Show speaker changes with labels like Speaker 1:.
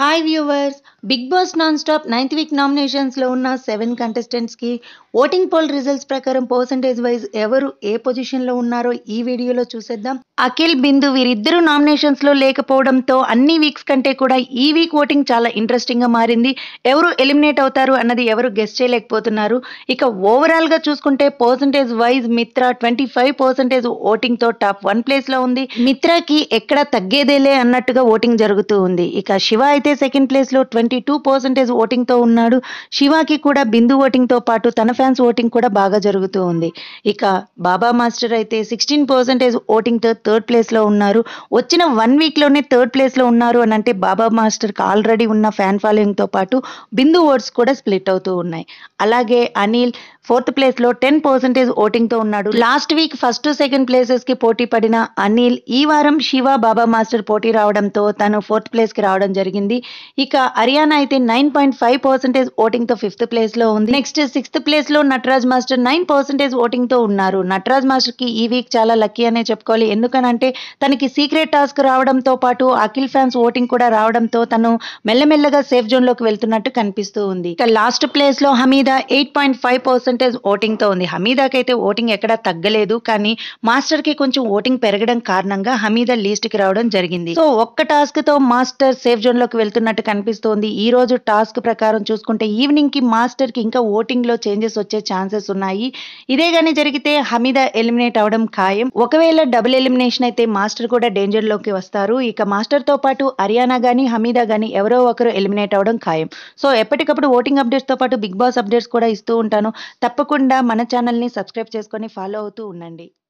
Speaker 1: hi viewers Bigg Boss non stop ninth week నామినేషన్స్లో ఉన్న seven కంటెస్టెంట్స్కి ఓటింగ్ పోల్ రిజల్ట్స్ ప్రకారం పర్సంటేజ్ వైజ్ ఎవరు ఏ పొజిషన్లో ఉన్నారో ఈ వీడియోలో చూసేద్దాం అఖిల్ బిందు వీరిద్దరూ నామినేషన్స్లో లేకపోవడంతో అన్ని వీక్స్ కంటే కూడా ఈ వీక్ ఓటింగ్ చాలా ఇంట్రెస్టింగ్గా మారింది ఎవరు ఎలిమినేట్ అవుతారు అన్నది ఎవరు గెస్ట్ చేయలేకపోతున్నారు ఇక ఓవరాల్గా చూసుకుంటే percentage wise Mitra twenty five percentage ఓటింగ్తో టాప్ వన్ ప్లేస్లో ఉంది మిత్రకి ఎక్కడ తగ్గేదేలే అన్నట్టుగా ఓటింగ్ జరుగుతూ ఉంది ఇక శివ అయితే సెకండ్ ప్లేస్లో ట్వంటీ టూ పర్సెంటేజ్ ఓటింగ్తో ఉన్నాడు శివాకి కూడా బిందు ఓటింగ్తో పాటు తన ఫ్యాన్స్ ఓటింగ్ కూడా బాగా జరుగుతూ ఉంది ఇక బాబా మాస్టర్ అయితే సిక్స్టీన్ పర్సెంటేజ్ ఓటింగ్తో థర్డ్ ప్లేస్లో ఉన్నారు వచ్చిన వన్ వీక్లోనే థర్డ్ ప్లేస్లో ఉన్నారు అని అంటే బాబా మాస్టర్కి ఆల్రెడీ ఉన్న ఫ్యాన్ ఫాలోయింగ్తో పాటు బిందు ఓట్స్ కూడా స్ప్లిట్ అవుతూ ఉన్నాయి అలాగే అనిల్ ఫోర్త్ ప్లేస్లో టెన్ పర్సెంటేజ్ ఓటింగ్తో ఉన్నాడు లాస్ట్ వీక్ ఫస్ట్ సెకండ్ ప్లేసెస్కి పోటీ పడిన అనిల్ ఈ వారం శివ బాబా మాస్టర్ పోటీ రావడంతో తను ఫోర్త్ ప్లేస్కి రావడం జరిగింది ఇక హర్యానా అయితే నైన్ పాయింట్ ఫైవ్ పర్సెంటేజ్ ఓటింగ్తో ఫిఫ్త్ ప్లేస్లో ఉంది నెక్స్ట్ సిక్స్త్ ప్లేస్లో నటరాజ్ మాస్టర్ నైన్ పర్సెంటేజ్ ఓటింగ్తో ఉన్నారు నటరాజ్ మాస్టర్కి ఈ వీక్ చాలా లక్కీ అనే చెప్పుకోవాలి ఎందుకనంటే తనకి సీక్రెట్ టాస్క్ రావడంతో పాటు అఖిల్ ఫ్యాన్స్ ఓటింగ్ కూడా రావడంతో తను మెల్లమెల్లగా సేఫ్ జోన్లోకి వెళ్తున్నట్టు కనిపిస్తూ ఉంది ఇక లాస్ట్ ప్లేస్లో Hamida eight point five percentage ఓటింగ్తో ఉంది హమీదాకైతే ఓటింగ్ ఎక్కడా తగ్గలేదు కానీ మాస్టర్కి కొంచెం ఓటింగ్ పెరగడం కారణంగా హమీదా లీస్ట్కి రావడం జరిగింది సో ఒక్క టాస్క్తో మాస్టర్ సేఫ్ జోన్లోకి వెళ్తున్నట్టు కనిపిస్తోంది ఈ రోజు టాస్క్ ప్రకారం చూసుకుంటే ఈవినింగ్కి మాస్టర్కి ఇంకా ఓటింగ్లో చేంజెస్ వచ్చే ఛాన్సెస్ ఉన్నాయి ఇదే కానీ జరిగితే హమీదా ఎలిమినేట్ అవడం ఖాయం ఒకవేళ డబుల్ ఎలిమినేషన్ అయితే మాస్టర్ కూడా డేంజర్లోకి వస్తారు ఇక మాస్టర్తో పాటు హర్యానా కానీ హమీదా కానీ ఎవరో ఒకరు ఎలిమినేట్ అవడం ఖాయం సో ఎప్పటికప్పుడు ఓటింగ్ అప్డేట్స్తో పాటు బిగ్ బాస్ అప్డేట్స్ కూడా ఇస్తూ ఉంటాను తప్పకుండా మన ఛానల్ని సబ్స్క్రైబ్ చేసుకొని ఫాలో అవుతూ ఉండండి